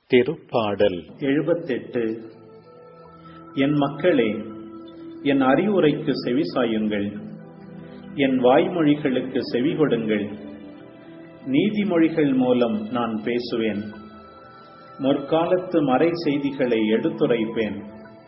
திருப்பாடல் எழுபத்தெட்டு என் மக்களே என் அறிவுரைக்கு செவிசாயுங்கள் என் வாய்மொழிகளுக்கு செவி கொடுங்கள் நீதிமொழிகள் மூலம் நான் பேசுவேன் முற்காலத்து மறை செய்திகளை எடுத்துரைப்பேன்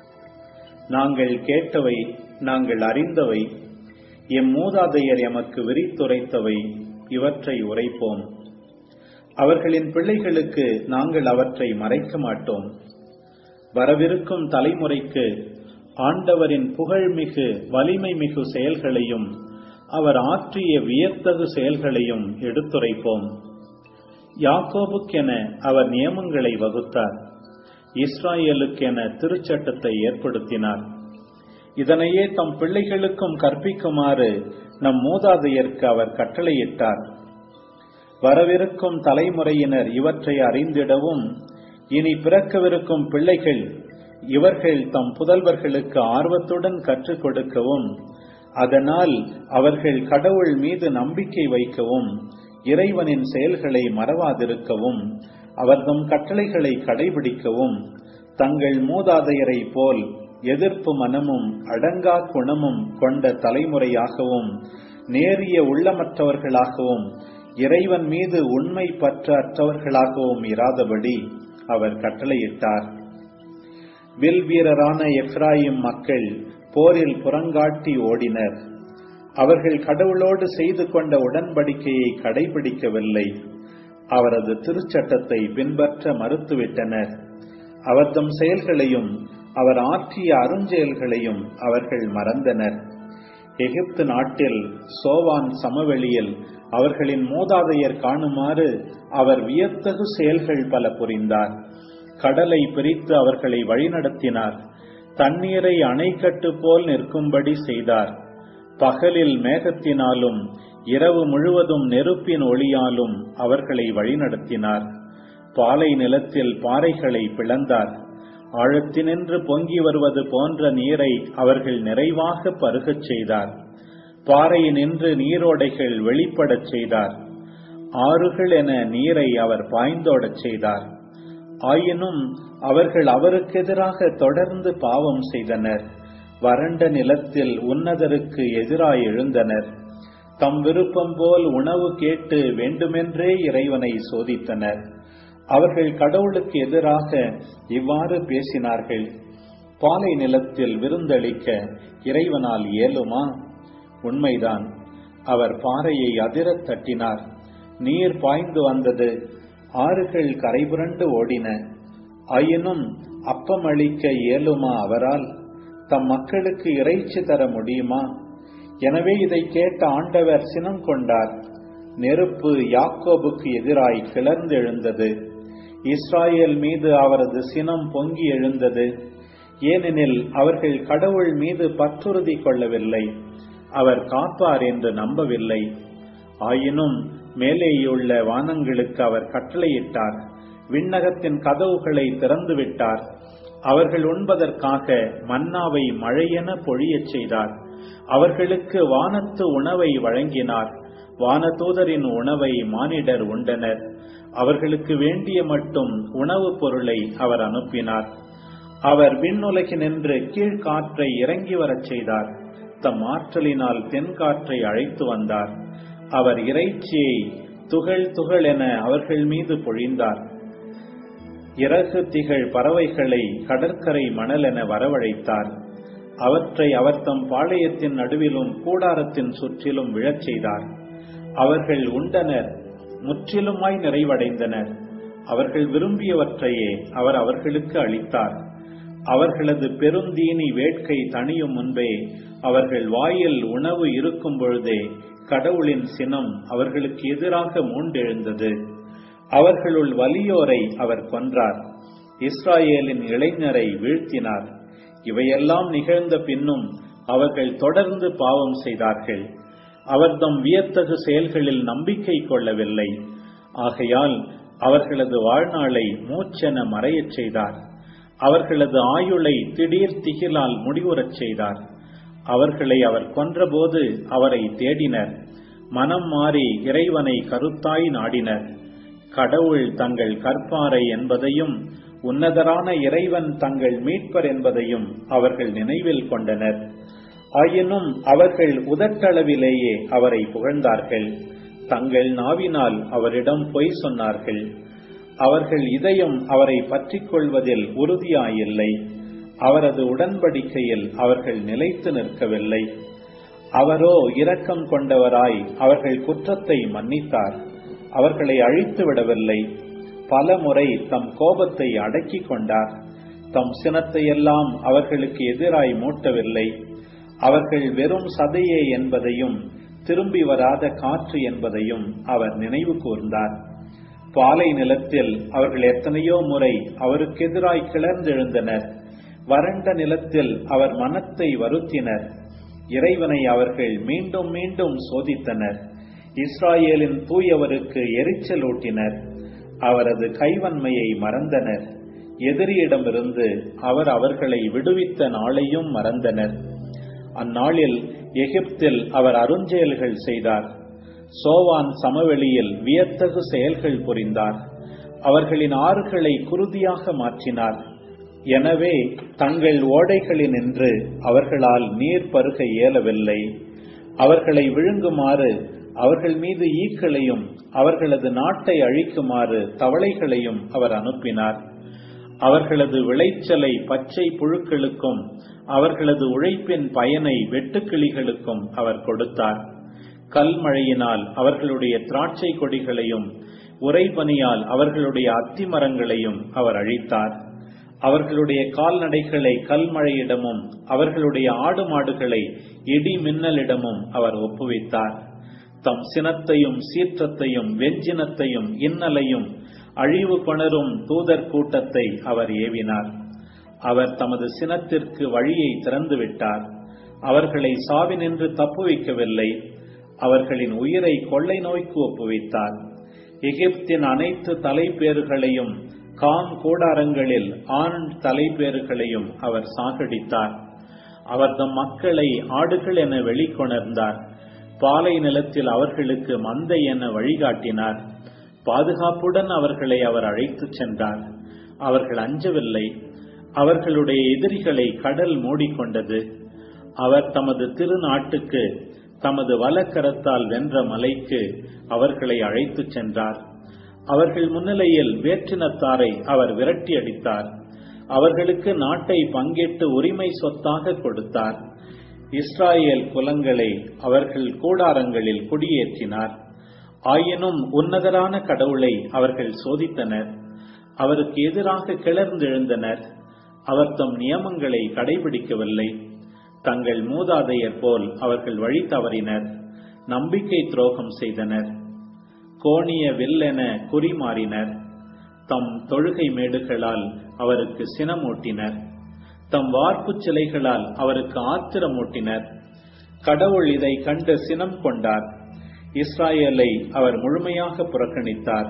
நாங்கள் கேட்டவை நாங்கள் அறிந்தவை எம் மூதாதையர் எமக்கு விரித்துரைத்தவை இவற்றை உரைப்போம் அவர்களின் பிள்ளைகளுக்கு நாங்கள் அவற்றை மறைக்க மாட்டோம் வரவிருக்கும் தலைமுறைக்கு ஆண்டவரின் புகழ்மிகு வலிமை மிகு செயல்களையும் அவர் ஆற்றிய வியத்தகு செயல்களையும் எடுத்துரைப்போம் யாக்கோபுக்கென அவர் நியமங்களை வகுத்தார் இஸ்ராயலுக்கென திருச்சட்டத்தை ஏற்படுத்தினார் இதனையே தம் பிள்ளைகளுக்கும் கற்பிக்குமாறு நம் மூதாதையர்க்கு அவர் கட்டளையிட்டார் வரவிருக்கும் தலைமுறையினர் இவற்றை அறிந்திடவும் இனி பிறக்கவிருக்கும் பிள்ளைகள் இவர்கள் தம் புதல்வர்களுக்கு ஆர்வத்துடன் கற்றுக் கொடுக்கவும் அதனால் அவர்கள் கடவுள் மீது நம்பிக்கை வைக்கவும் இறைவனின் செயல்களை மறவாதிருக்கவும் அவர்தம் கட்டளைகளை கடைபிடிக்கவும் தங்கள் மூதாதையரை போல் எதிர்ப்பு மனமும் அடங்கா குணமும் கொண்ட தலைமுறையாகவும் நேரிய உள்ளமற்றவர்களாகவும் இறைவன் மீது உண்மை பற்ற அற்றவர்களாகவும் இராதபடி அவர் கட்டளையிட்டார் வில் வீரரான எப்ராயிம் மக்கள் போரில் புறங்காட்டி ஓடினர் அவர்கள் கடவுளோடு செய்து கொண்ட உடன்படிக்கையை கடைபிடிக்கவில்லை அவரது திருச்சட்டத்தை பின்பற்ற மறுத்துவிட்டனர் அவர்தம் செயல்களையும் அவர் ஆற்றிய அருஞ்செயல்களையும் அவர்கள் மறந்தனர் எகிப்து நாட்டில் சோவான் சமவெளியில் அவர்களின் மூதாதையர் காணுமாறு அவர் வியத்தகு செயல்கள் பல புரிந்தார் கடலை பிரித்து அவர்களை வழிநடத்தினார் தண்ணீரை அணைக்கட்டு போல் நிற்கும்படி செய்தார் பகலில் மேகத்தினாலும் இரவு முழுவதும் நெருப்பின் ஒளியாலும் அவர்களை வழிநடத்தினார் பாலை நிலத்தில் பாறைகளை பிளந்தார் ஆழத்தினின்று பொங்கி வருவது போன்ற நீரை அவர்கள் நிறைவாக பருகச் செய்தார் பாறையினின்று நீரோடைகள் வெளிப்படச் செய்தார் ஆறுகள் என நீரை அவர் பாய்ந்தோடச் செய்தார் ஆயினும் அவர்கள் அவருக்கு எதிராக தொடர்ந்து பாவம் செய்தனர் வறண்ட நிலத்தில் உன்னதருக்கு எதிராய் எழுந்தனர் தம் விருப்பம் போல் உணவு கேட்டு வேண்டுமென்றே இறைவனை சோதித்தனர் அவர்கள் கடவுளுக்கு எதிராக இவ்வாறு பேசினார்கள் பாலை நிலத்தில் விருந்தளிக்க இறைவனால் இயலுமா உண்மைதான் அவர் பாறையை அதிரத் தட்டினார் நீர் பாய்ந்து வந்தது ஆறுகள் கரைபுரண்டு ஓடின ஆயினும் அப்பம் அளிக்க இயலுமா அவரால் தம் மக்களுக்கு இறைச்சி தர முடியுமா எனவே இதை கேட்ட ஆண்டவர் சினம் கொண்டார் நெருப்பு யாக்கோபுக்கு எதிராய் கிளர்ந்தெழுந்தது இஸ்ராயேல் மீது அவரது சினம் பொங்கி எழுந்தது ஏனெனில் அவர்கள் கடவுள் மீது பற்றுறுதி கொள்ளவில்லை அவர் காப்பார் என்று நம்பவில்லை ஆயினும் மேலேயுள்ள வானங்களுக்கு அவர் கட்டளையிட்டார் விண்ணகத்தின் கதவுகளை திறந்துவிட்டார் அவர்கள் உண்பதற்காக மன்னாவை மழையென பொழியச் செய்தார் அவர்களுக்கு வானத்து உணவை வழங்கினார் வானதூதரின் உணவை மானிடர் உண்டனர் அவர்களுக்கு வேண்டிய மட்டும் உணவுப் பொருளை அவர் அனுப்பினார் அவர் விண்ணுலகினின்று கீழ்காற்றை இறங்கி வரச் செய்தார் தம் ஆற்றலினால் தென்காற்றை அழைத்து வந்தார் அவர் இறைச்சியை துகள் துகள் என அவர்கள் மீது பொழிந்தார் இறகு திகழ் பறவைகளை கடற்கரை மணல் என வரவழைத்தார் அவற்றை அவர் தம் பாளையத்தின் நடுவிலும் கூடாரத்தின் சுற்றிலும் விழச் செய்தார் அவர்கள் உண்டனர் முற்றிலுமாய் நிறைவடைந்தனர் அவர்கள் விரும்பியவற்றையே அவர் அவர்களுக்கு அளித்தார் அவர்களது பெருந்தீனி வேட்கை தணியும் முன்பே அவர்கள் வாயில் உணவு இருக்கும் பொழுதே கடவுளின் சினம் அவர்களுக்கு எதிராக மூண்டெழுந்தது அவர்களுள் வலியோரை அவர் கொன்றார் இஸ்ராயேலின் இளைஞரை வீழ்த்தினார் இவையெல்லாம் நிகழ்ந்த பின்னும் அவர்கள் தொடர்ந்து பாவம் செய்தார்கள் அவர் தம் வியத்தகு செயல்களில் நம்பிக்கை கொள்ளவில்லை ஆகையால் அவர்களது வாழ்நாளை மூச்சென மறையச் செய்தார் அவர்களது ஆயுளை திடீர் திகிலால் முடிவுறச் செய்தார் அவர்களை அவர் கொன்றபோது அவரை தேடினர் மனம் மாறி இறைவனை கருத்தாய் நாடினர் கடவுள் தங்கள் கற்பாரை என்பதையும் உன்னதரான இறைவன் தங்கள் மீட்பர் என்பதையும் அவர்கள் நினைவில் கொண்டனர் ஆயினும் அவர்கள் உதட்டளவிலேயே அவரை புகழ்ந்தார்கள் தங்கள் நாவினால் அவரிடம் பொய் சொன்னார்கள் அவர்கள் இதயம் அவரை பற்றிக் கொள்வதில் உறுதியாயில்லை அவரது உடன்படிக்கையில் அவர்கள் நிலைத்து நிற்கவில்லை அவரோ இரக்கம் கொண்டவராய் அவர்கள் குற்றத்தை மன்னித்தார் அவர்களை அழித்து விடவில்லை பல முறை தம் கோபத்தை அடக்கிக் கொண்டார் தம் சினத்தையெல்லாம் அவர்களுக்கு எதிராய் மூட்டவில்லை அவர்கள் வெறும் சதையே என்பதையும் திரும்பி வராத காற்று என்பதையும் அவர் நினைவு கூர்ந்தார் பாலை நிலத்தில் அவர்கள் எத்தனையோ முறை அவருக்கு எதிராய் கிளர்ந்தெழுந்தனர் வறண்ட நிலத்தில் அவர் மனத்தை வருத்தினர் இறைவனை அவர்கள் மீண்டும் மீண்டும் சோதித்தனர் இஸ்ராயேலின் தூயவருக்கு எரிச்சல் ஊட்டினர் அவரது கைவன்மையை மறந்தனர் எதிரியிடமிருந்து அவர் அவர்களை விடுவித்த நாளையும் மறந்தனர் அந்நாளில் எகிப்தில் அவர் அருஞ்செயல்கள் செய்தார் சோவான் சமவெளியில் வியத்தகு செயல்கள் புரிந்தார் அவர்களின் ஆறுகளை குருதியாக மாற்றினார் எனவே தங்கள் ஓடைகளினின்று அவர்களால் நீர் பருக இயலவில்லை அவர்களை விழுங்குமாறு அவர்கள் மீது ஈக்களையும் அவர்களது நாட்டை அழிக்குமாறு தவளைகளையும் அவர் அனுப்பினார் அவர்களது விளைச்சலை பச்சை புழுக்களுக்கும் அவர்களது உழைப்பின் பயனை வெட்டுக்கிளிகளுக்கும் அவர் கொடுத்தார் கல்மழையினால் அவர்களுடைய திராட்சை கொடிகளையும் உறைபனியால் அவர்களுடைய அத்திமரங்களையும் அவர் அழித்தார் அவர்களுடைய கால்நடைகளை கல்மழையிடமும் அவர்களுடைய ஆடு மாடுகளை இடி மின்னலிடமும் அவர் ஒப்புவித்தார் தம் சினத்தையும் சீற்றத்தையும் வெஞ்சினத்தையும் இன்னலையும் அழிவு கொணரும் தூதர் கூட்டத்தை அவர் ஏவினார் அவர் தமது சினத்திற்கு வழியை திறந்துவிட்டார் அவர்களை சாவினின்று தப்புவிக்கவில்லை அவர்களின் உயிரை கொள்ளை நோய்க்கு ஒப்புவித்தார் எகிப்தின் அனைத்து தலைப்பேறுகளையும் காம் கூடாரங்களில் ஆண் தலைப்பேறுகளையும் அவர் சாகடித்தார் அவர் தம் மக்களை ஆடுகள் என வெளிக்கொணர்ந்தார் பாலை நிலத்தில் அவர்களுக்கு மந்தை என வழிகாட்டினார் பாதுகாப்புடன் அவர்களை அவர் அழைத்துச் சென்றார் அவர்கள் அஞ்சவில்லை அவர்களுடைய எதிரிகளை கடல் மூடிக்கொண்டது அவர் தமது திருநாட்டுக்கு தமது வலக்கரத்தால் வென்ற மலைக்கு அவர்களை அழைத்துச் சென்றார் அவர்கள் முன்னிலையில் வேற்றினத்தாரை அவர் விரட்டி அடித்தார் அவர்களுக்கு நாட்டை பங்கிட்டு உரிமை சொத்தாக கொடுத்தார் இஸ்ராயேல் குலங்களை அவர்கள் கூடாரங்களில் குடியேற்றினார் ஆயினும் உன்னதரான கடவுளை அவர்கள் சோதித்தனர் அவருக்கு எதிராக கிளர்ந்தெழுந்தனர் அவர் தம் நியமங்களை கடைபிடிக்கவில்லை தங்கள் மூதாதையர் போல் அவர்கள் வழி தவறினர் நம்பிக்கை துரோகம் செய்தனர் கோணிய வில்லென குறிமாறினர் தம் தொழுகை மேடுகளால் அவருக்கு சினமூட்டினர் தம் வார்ப்புச் சிலைகளால் அவருக்கு ஆத்திரமூட்டினர் கடவுள் இதை கண்டு சினம் கொண்டார் இஸ்ராயேலை அவர் முழுமையாக புறக்கணித்தார்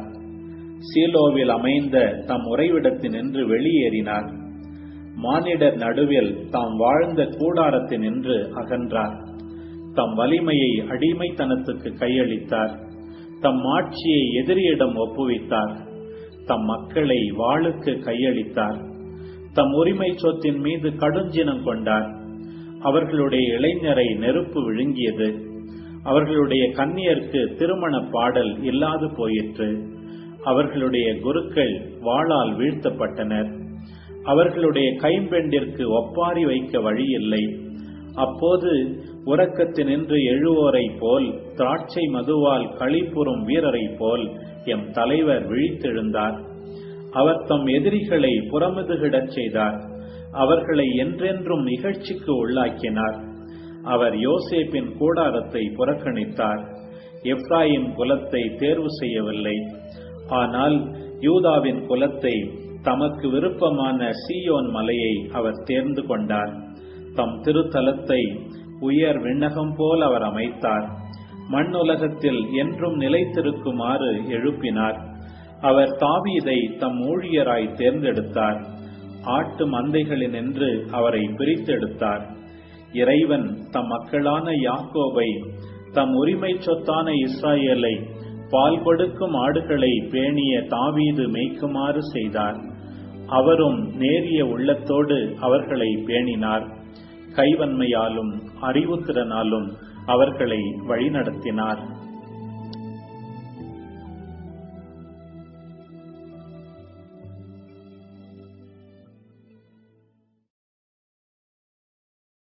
சீலோவில் அமைந்த தம் உறைவிடத்தினின்று வெளியேறினார் மானிடர் நடுவில் தாம் வாழ்ந்த கூடாரத்தினின்று அகன்றார் தம் வலிமையை அடிமைத்தனத்துக்கு கையளித்தார் தம் ஆட்சியை எதிரியிடம் ஒப்புவித்தார் தம் மக்களை வாளுக்கு கையளித்தார் தம் உரிமை சொத்தின் மீது கடுஞ்சினம் கொண்டார் அவர்களுடைய இளைஞரை நெருப்பு விழுங்கியது அவர்களுடைய கன்னியர்க்கு திருமண பாடல் இல்லாது போயிற்று அவர்களுடைய குருக்கள் வாளால் வீழ்த்தப்பட்டனர் அவர்களுடைய கைம்பெண்டிற்கு ஒப்பாரி வைக்க வழியில்லை அப்போது உறக்கத்தினின்று எழுவோரை போல் திராட்சை மதுவால் களிப்புறும் வீரரை போல் எம் தலைவர் விழித்தெழுந்தார் அவர் தம் எதிரிகளை புறமுதுகிடச் செய்தார் அவர்களை என்றென்றும் இகழ்ச்சிக்கு உள்ளாக்கினார் அவர் யோசேப்பின் கூடாரத்தை புறக்கணித்தார் எப்ராயிம் குலத்தை தேர்வு செய்யவில்லை ஆனால் யூதாவின் குலத்தை தமக்கு விருப்பமான சீயோன் மலையை அவர் தேர்ந்து கொண்டார் தம் திருத்தலத்தை உயர் விண்ணகம் போல் அவர் அமைத்தார் மண் உலகத்தில் என்றும் நிலைத்திருக்குமாறு எழுப்பினார் அவர் தாவீதை தம் ஊழியராய் தேர்ந்தெடுத்தார் ஆட்டு மந்தைகளினின்று அவரை பிரித்தெடுத்தார் இறைவன் தம் மக்களான யாக்கோபை தம் உரிமை சொத்தான இஸ்ராயேலை பால் கொடுக்கும் ஆடுகளை பேணிய தாவீது மேய்க்குமாறு செய்தார் அவரும் நேரிய உள்ளத்தோடு அவர்களை பேணினார் கைவன்மையாலும் அறிவுத்திறனாலும் அவர்களை வழிநடத்தினார்